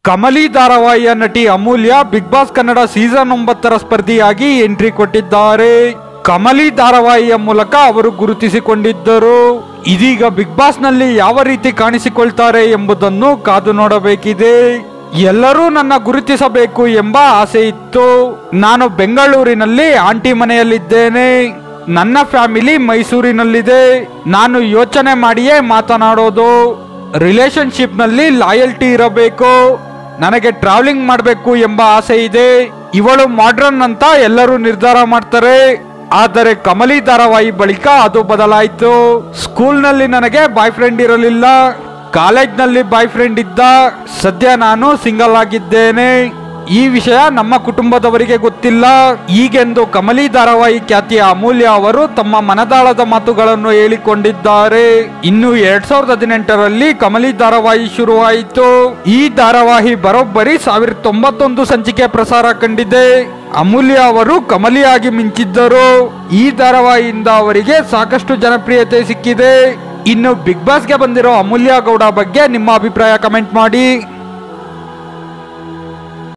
ಕಮಲಿ ಧಾರಾವಾಹಿಯ ನಟಿ Amulya Bigg Boss Kannada season ಒಂಬತ್ತರ ಸ್ಪರ್ಧಿಯಾಗಿ ಎಂಟ್ರಿ ಕೊಟ್ಟಿದ್ದಾರೆ ಕಮಲಿ ಧಾರಾವಾಹಿಯ ಮೂಲಕ ಅವರು ಗುರುತಿಸಿಕೊಂಡಿದ್ದರು ಇದೀಗ ಬಿಗ್ ಬಾಸ್ ನಲ್ಲಿ ಯಾವ ರೀತಿ ಕಾಣಿಸಿಕೊಳ್ತಾರೆ ಎಂಬುದನ್ನು ಕಾದು ನೋಡಬೇಕಿದೆ ಎಲ್ಲರೂ ನನ್ನ ಗುರುತಿಸಬೇಕು ಎಂಬ ಆಸೆ ಇತ್ತು ನಾನು ಬೆಂಗಳೂರಿನಲ್ಲಿ ಆಂಟಿ ಮನೆಯಲ್ಲಿದ್ದೇನೆ ನನ್ನ ಫ್ಯಾಮಿಲಿ ಮೈಸೂರಿನಲ್ಲಿದೆ ನಾನು ಯೋಚನೆ ಮಾಡಿಯೇ ಮಾತನಾಡೋದು ರಿಲೇಶನ್ಶಿಪ್ ನಲ್ಲಿ ಲಾಯಲ್ಟಿ ಇರಬೇಕು ನನಗೆ ಟ್ರಾವೆಲಿಂಗ್ ಮಾಡಬೇಕು ಎಂಬ ಆಸೆ ಇದೆ ಇವಳು ಮಾಡ್ರನ್ ಅಂತ ಎಲ್ಲರೂ ನಿರ್ಧಾರ ಮಾಡ್ತಾರೆ ಆದರೆ ಕಮಲಿ ಧಾರಾವಾಹಿ ಬಳಿಕ ಅದು ಬದಲಾಯಿತು ಸ್ಕೂಲ್ನಲ್ಲಿ ನನಗೆ ಬಾಯ್ ಫ್ರೆಂಡ್ ಇರಲಿಲ್ಲ ಕಾಲೇಜ್ನಲ್ಲಿ ಬಾಯ್ ಫ್ರೆಂಡ್ ಇದ್ದ ಸದ್ಯ ನಾನು ಸಿಂಗಲ್ ಆಗಿದ್ದೇನೆ ಈ ವಿಷಯ ನಮ್ಮ ಕುಟುಂಬದವರಿಗೆ ಗೊತ್ತಿಲ್ಲ ಈಗೆಂದು ಕಮಲಿ ಧಾರಾವಾಹಿ ಖ್ಯಾತಿಯ ಅಮೂಲ್ಯ ಅವರು ತಮ್ಮ ಮನದಾಳದ ಮಾತುಗಳನ್ನು ಹೇಳಿಕೊಂಡಿದ್ದಾರೆ ಇನ್ನು ಎರಡ್ ಸಾವಿರದ ಹದಿನೆಂಟರಲ್ಲಿ ಕಮಲಿ ಧಾರಾವಾಹಿ ಶುರುವಾಯಿತು ಈ ಧಾರಾವಾಹಿ ಬರೋಬ್ಬರಿ ಸಾವಿರದ ತೊಂಬತ್ತೊಂದು ಸಂಚಿಕೆ ಪ್ರಸಾರ ಕಂಡಿದೆ ಅಮೂಲ್ಯ ಅವರು ಕಮಲಿಯಾಗಿ ಮಿಂಚಿದ್ದರು ಈ ಧಾರಾವಾಹಿಯಿಂದ ಅವರಿಗೆ ಸಾಕಷ್ಟು ಜನಪ್ರಿಯತೆ ಸಿಕ್ಕಿದೆ ಇನ್ನು ಬಿಗ್ ಬಾಸ್ಗೆ ಬಂದಿರೋ ಅಮೂಲ್ಯ ಗೌಡ ಬಗ್ಗೆ ನಿಮ್ಮ ಅಭಿಪ್ರಾಯ ಕಮೆಂಟ್ ಮಾಡಿ